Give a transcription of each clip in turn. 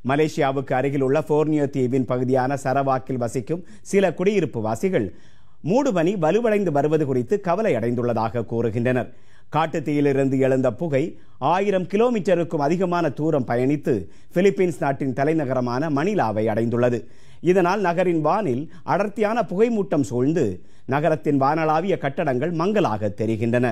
மலேசியாவுக்கு அருகில் உள்ள போர்னியோ தீவின் பகுதியான சரவாக்கில் வசிக்கும் சில குடியிருப்பு வாசிகள் மூடுபனி வலுவடைந்து வருவது குறித்து கவலை அடைந்துள்ளதாக கூறுகின்றனர் காட்டுத்தீயிலிருந்து எழுந்த புகை ஆயிரம் கிலோமீட்டருக்கும் அதிகமான தூரம் பயணித்து பிலிப்பீன்ஸ் நாட்டின் தலைநகரமான மணிலாவை அடைந்துள்ளது இதனால் நகரின் வானில் அடர்த்தியான புகைமூட்டம் சூழ்ந்து நகரத்தின் வானளாவிய கட்டடங்கள் மங்கலாக தெரிகின்றன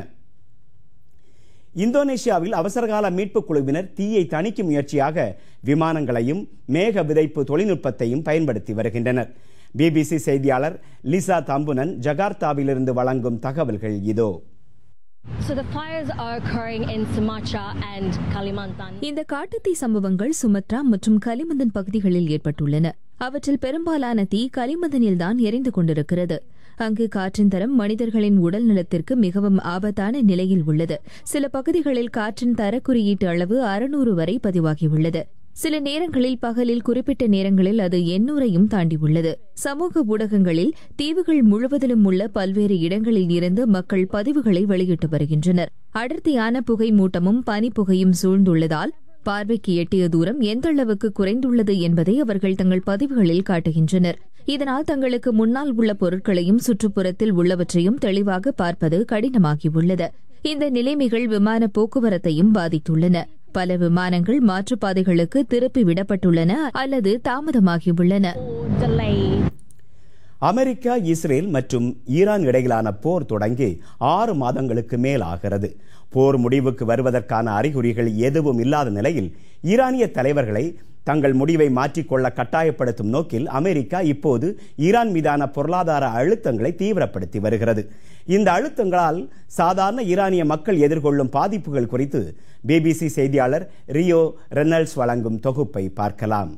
இந்தோனேஷியாவில் அவசரகால மீட்புக் குழுவினர் தீயை தணிக்கும் முயற்சியாக விமானங்களையும் மேக விதைப்பு தொழில்நுட்பத்தையும் பயன்படுத்தி வருகின்றனர் பிபிசி செய்தியாளர் லிசா தம்புனன் ஜகார்த்தாவிலிருந்து வழங்கும் தகவல்கள் இதோ So the fires are occurring in Sumatra and Kalimantan. இந்த காட்டுத்தீ சம்பவங்கள் சுமத்ரா மற்றும் கலிமந்தன் பகுதிகளில் ஏற்பட்டுள்ளன அவற்றில் பெரும்பாலான தீ கலிமந்தனில்தான் எரிந்து கொண்டிருக்கிறது அங்கு காற்றின் தரம் மனிதர்களின் உடல் நலத்திற்கு மிகவும் ஆபத்தான நிலையில் உள்ளது சில பகுதிகளில் காற்றின் தர குறியீட்டு அளவு அறுநூறு வரை பதிவாகியுள்ளது சில நேரங்களில் பகலில் குறிப்பிட்ட நேரங்களில் அது எண்ணூரையும் தாண்டியுள்ளது சமூக ஊடகங்களில் தீவுகள் முழுவதிலும் உள்ள பல்வேறு இடங்களில் இருந்து மக்கள் பதிவுகளை வெளியிட்டு வருகின்றனர் அடர்த்தியான புகை மூட்டமும் பனிப்புகையும் சூழ்ந்துள்ளதால் பார்வைக்கு எட்டிய தூரம் எந்த அளவுக்கு குறைந்துள்ளது என்பதை அவர்கள் தங்கள் பதிவுகளில் காட்டுகின்றனர் இதனால் தங்களுக்கு முன்னால் உள்ள பொருட்களையும் சுற்றுப்புறத்தில் உள்ளவற்றையும் தெளிவாக பார்ப்பது கடினமாகியுள்ளது இந்த நிலைமைகள் விமான போக்குவரத்தையும் பாதித்துள்ளன பல விமானங்கள் மாற்றுப்பாதைகளுக்கு திருப்பி விடப்பட்டுள்ளன அல்லது தாமதமாகியுள்ளன Delayed. அமெரிக்கா இஸ்ரேல் மற்றும் ஈரான் இடையிலான போர் தொடங்கி ஆறு மாதங்களுக்கு மேல் ஆகிறது போர் முடிவுக்கு வருவதற்கான அறிகுறிகள் எதுவும் இல்லாத நிலையில் ஈரானிய தலைவர்களை தங்கள் முடிவை மாற்றிக்கொள்ள கட்டாயப்படுத்தும் நோக்கில் அமெரிக்கா இப்போது ஈரான் மீதான பொருளாதார அழுத்தங்களை தீவிரப்படுத்தி வருகிறது இந்த அழுத்தங்களால் சாதாரண ஈரானிய மக்கள் எதிர்கொள்ளும் பாதிப்புகள் குறித்து பிபிசி செய்தியாளர் ரியோ ரெனல்ஸ் வழங்கும் தொகுப்பை பார்க்கலாம்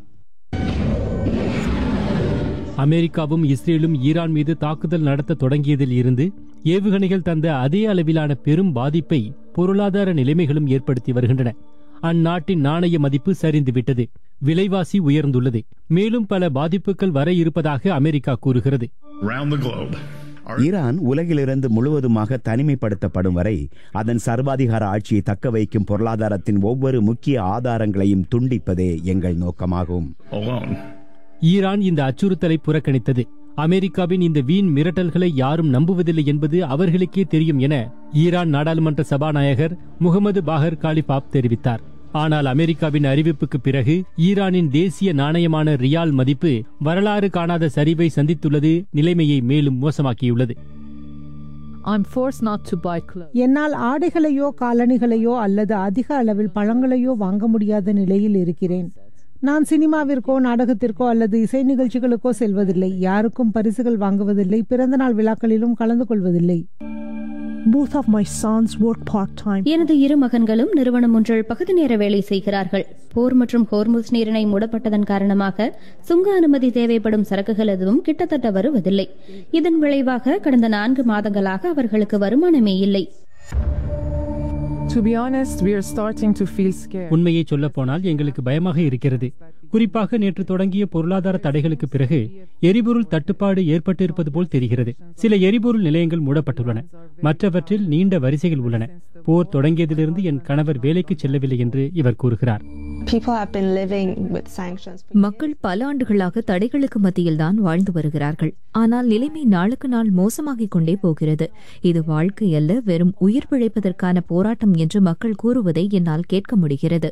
அமெரிக்காவும் இஸ்ரேலும் ஈரான் மீது தாக்குதல் நடத்த தொடங்கியதில் இருந்து ஏவுகணைகள் தந்த அதே அளவிலான பெரும் பாதிப்பை பொருளாதார நிலைமைகளும் ஏற்படுத்தி வருகின்றன அந்நாட்டின் நாணய மதிப்பு சரிந்துவிட்டது விலைவாசி உயர்ந்துள்ளது மேலும் பல பாதிப்புகள் வர இருப்பதாக அமெரிக்கா கூறுகிறது Around the globe, our Iran உலகிலிருந்து முழுவதுமாக தனிமைப்படுத்தப்படும் வரை அதன் சர்வாதிகார ஆட்சியை தக்க வைக்கும் பொருளாதாரத்தின் ஒவ்வொரு முக்கிய ஆதாரங்களையும் துண்டிப்பதே எங்கள் நோக்கமாகும் alone. ஈரான் இந்த அச்சுறுத்தலை புறக்கணித்தது அமெரிக்காவின் இந்த வீண் மிரட்டல்களை யாரும் நம்புவதில்லை என்பது அவர்களுக்கே தெரியும் என ஈரான் நாடாளுமன்ற சபாநாயகர் முகமது பாகர் காலிபாப் தெரிவித்தார் ஆனால் அமெரிக்காவின் அறிவிப்புக்கு பிறகு ஈரானின் தேசிய நாணயமான ரியால் மதிப்பு வரலாறு காணாத சரிவை சந்தித்துள்ளது நிலைமையை மேலும் மோசமாக்கியுள்ளது I'm forced not to buy clothes. என்னால் ஆடைகளையோ காலணிகளையோ அல்லது அதிக அளவில் பழங்களையோ வாங்க முடியாத நிலையில் இருக்கிறேன் நான் சினிமாவிற்கோ நாடகத்திற்கோ அல்லது இசை நிகழ்ச்சிகளுக்கோ செல்வதில்லை யாருக்கும் பரிசுகள் வாங்குவதில்லை பிறந்தநாள் விழாக்களிலும் கலந்து கொள்வதில்லை Both of my sons work part time. எனது இரு மகன்களும் நிறுவனம் ஒன்றில் பகுதி நேர வேலை செய்கிறார்கள் போர் மற்றும் ஹோர்முஸ் நீரிணை மூடப்பட்டதன் காரணமாக சுங்க அனுமதி தேவைப்படும் சரக்குகள் எதுவும் கிட்டத்தட்ட வருவதில்லை இதன் விளைவாக கடந்த நான்கு மாதங்களாக அவர்களுக்கு வருமானமே இல்லை To be honest, we are starting to feel scared. உண்மையை சொல்லப்போனால் எங்களுக்கு பயமாக இருக்கிறது குறிப்பாக நேற்று தொடங்கிய பொருளாதார தடைகளுக்கு பிறகு எரிபொருள் தட்டுப்பாடு ஏற்பட்டிருப்பது போல் தெரிகிறது சில எரிபொருள் நிலையங்கள் மூடப்பட்டுள்ளன மற்றவற்றில் நீண்ட வரிசைகள் உள்ளன போர் தொடங்கியதிலிருந்து என் கணவர் வேலைக்கு செல்லவில்லை என்று இவர் கூறுகிறார் People have been living with sanctions. மக்கள் பல ஆண்டுகளாக தடைகளுக்கு மத்தியில்தான் வாழ்ந்து வருகிறார்கள் ஆனால் நிலைமை நாளுக்கு நாள் மோசமாகிக் கொண்டே போகிறது இது வாழ்க்கை அல்ல வெறும் உயிர் பிழைப்பதற்கான போராட்டம் என்று மக்கள் கூறுவதை என்னால் கேட்க முடிகிறது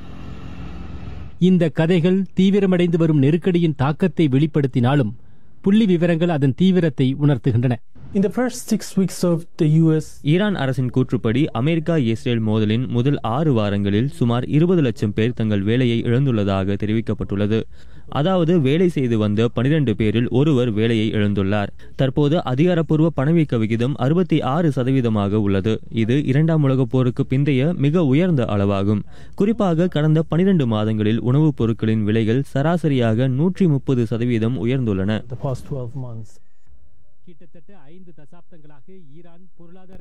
இந்த கதைகள் தீவிரமடைந்து வரும் நெருக்கடியின் தாக்கத்தை வெளிப்படுத்தினாலும் புள்ளி விவரங்கள் அதன் தீவிரத்தை உணர்த்துகின்றன In the first six weeks of the US, Iran அரசின் கூற்றுப்படி அமெரிக்கா இஸ்ரேல் மோதலின் முதல் ஆறு வாரங்களில் சுமார் இருபது லட்சம் பேர் தங்கள் வேலையை இழந்துள்ளதாக தெரிவிக்கப்பட்டுள்ளது அதாவது வேலை செய்து வந்த பனிரெண்டு பேரில் ஒருவர் வேலையை இழந்துள்ளார் தற்போது அதிகாரப்பூர்வ பணவீக்க விகிதம் அறுபத்தி ஆறு சதவீதமாக உள்ளது இது இரண்டாம் உலகப் போருக்கு பிந்தைய மிக உயர்ந்த அளவாகும் குறிப்பாக கடந்த பனிரெண்டு மாதங்களில் உணவுப் பொருட்களின் விலைகள் சராசரியாக நூற்றி முப்பது சதவீதம் உயர்ந்துள்ளன the past 12 months. கிட்டத்தட்ட ஐந்து தசாப்தங்களாக ஈரான் பொருளாதார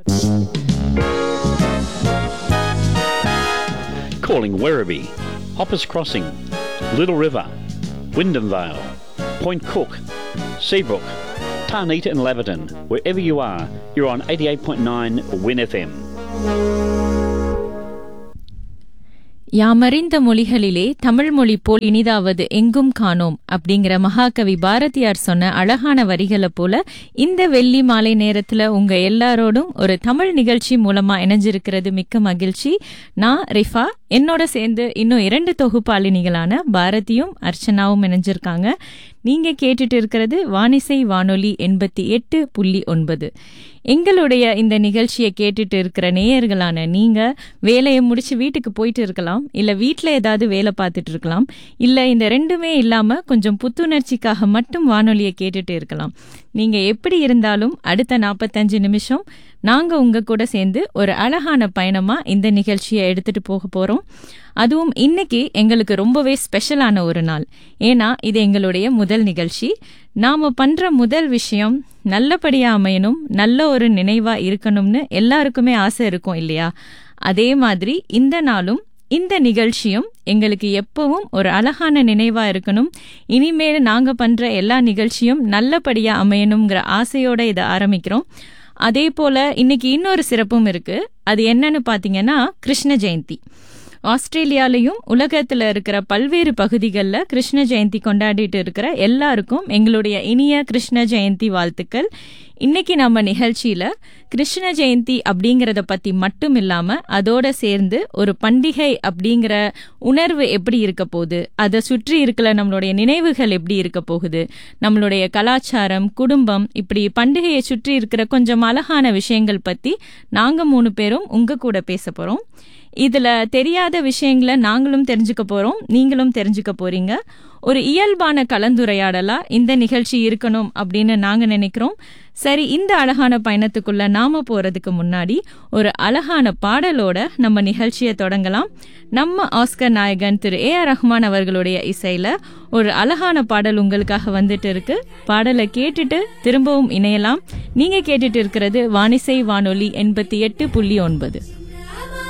Calling Werribee, Hoppers Crossing, Little River, Wyndham Vale, Point Cook, Seabrook, Tarnita and Laverton. Wherever you are, you're on 88.9 Win FM. யாமறிந்த மொழிகளிலே தமிழ் மொழி போல் இனிதாவது எங்கும் காணோம் அப்படிங்கிற மகாகவி பாரதியார் சொன்ன அழகான வரிகளை போல இந்த வெள்ளி மாலை நேரத்துல உங்க எல்லாரோடும் ஒரு தமிழ் நிகழ்ச்சி மூலமா இணைஞ்சிருக்கிறது மிக்க மகிழ்ச்சி நான் ரிஃபா என்னோட சேர்ந்து இன்னும் இரண்டு தொகுப்பாளினிகளான பாரதியும் அர்ச்சனாவும் இணைஞ்சிருக்காங்க நீங்க கேட்டுட்டு இருக்கிறது வானிசை வானொலி எண்பத்தி எட்டு புள்ளி ஒன்பது எங்களுடைய இந்த நிகழ்ச்சியை கேட்டுட்டு இருக்கிற நேயர்களான நீங்க வேலையை முடிச்சு வீட்டுக்கு போயிட்டு இருக்கலாம் இல்ல வீட்ல ஏதாவது வேலை பார்த்துட்டு இருக்கலாம் இல்ல இந்த ரெண்டுமே இல்லாம கொஞ்சம் புத்துணர்ச்சிக்காக மட்டும் வானொலியை கேட்டுட்டு இருக்கலாம் நீங்க எப்படி இருந்தாலும் அடுத்த நாற்பத்தஞ்சு நிமிஷம் நாங்க உங்க கூட சேர்ந்து ஒரு அழகான பயணமா இந்த நிகழ்ச்சியை எடுத்துட்டு போக போறோம் அதுவும் இன்னைக்கு எங்களுக்கு ரொம்பவே ஸ்பெஷலான ஒரு நாள் ஏன்னா இது எங்களுடைய முதல் நிகழ்ச்சி நாம பண்ற முதல் விஷயம் நல்லபடியா அமையணும் நல்ல ஒரு நினைவா இருக்கணும்னு எல்லாருக்குமே ஆசை இருக்கும் இல்லையா அதே மாதிரி இந்த நாளும் இந்த நிகழ்ச்சியும் எங்களுக்கு எப்பவும் ஒரு அழகான நினைவா இருக்கணும் இனிமேல் நாங்க பண்ற எல்லா நிகழ்ச்சியும் நல்லபடியா அமையணுங்கிற ஆசையோட இதை ஆரம்பிக்கிறோம் அதே போல இன்னைக்கு இன்னொரு சிறப்பும் இருக்கு அது என்னன்னு பாத்தீங்கன்னா கிருஷ்ண ஜெயந்தி ஆஸ்திரேலியாலையும் உலகத்துல இருக்கிற பல்வேறு பகுதிகளில் கிருஷ்ண ஜெயந்தி கொண்டாடிட்டு இருக்கிற எல்லாருக்கும் எங்களுடைய இனிய கிருஷ்ண ஜெயந்தி வாழ்த்துக்கள் இன்னைக்கு நம்ம நிகழ்ச்சியில கிருஷ்ண ஜெயந்தி அப்படிங்கறத பத்தி மட்டும் இல்லாம அதோட சேர்ந்து ஒரு பண்டிகை அப்படிங்கிற உணர்வு எப்படி இருக்க போகுது அதை சுற்றி இருக்கிற நம்மளுடைய நினைவுகள் எப்படி இருக்க போகுது நம்மளுடைய கலாச்சாரம் குடும்பம் இப்படி பண்டிகையை சுற்றி இருக்கிற கொஞ்சம் அழகான விஷயங்கள் பத்தி நாங்க மூணு பேரும் உங்க கூட பேச போறோம் இதுல தெரியாத விஷயங்களை நாங்களும் தெரிஞ்சுக்க போறோம் நீங்களும் தெரிஞ்சுக்க போறீங்க ஒரு இயல்பான கலந்துரையாடலா இந்த நிகழ்ச்சி இருக்கணும் அப்படின்னு நாங்க நினைக்கிறோம் சரி இந்த அழகான பயணத்துக்குள்ள நாம போறதுக்கு முன்னாடி ஒரு அழகான பாடலோட நம்ம நிகழ்ச்சியை தொடங்கலாம் நம்ம ஆஸ்கர் நாயகன் திரு ஏ ஆர் ரஹ்மான் அவர்களுடைய இசையில ஒரு அழகான பாடல் உங்களுக்காக வந்துட்டு இருக்கு பாடலை கேட்டுட்டு திரும்பவும் இணையலாம் நீங்க கேட்டுட்டு இருக்கிறது வானிசை வானொலி எண்பத்தி எட்டு புள்ளி ஒன்பது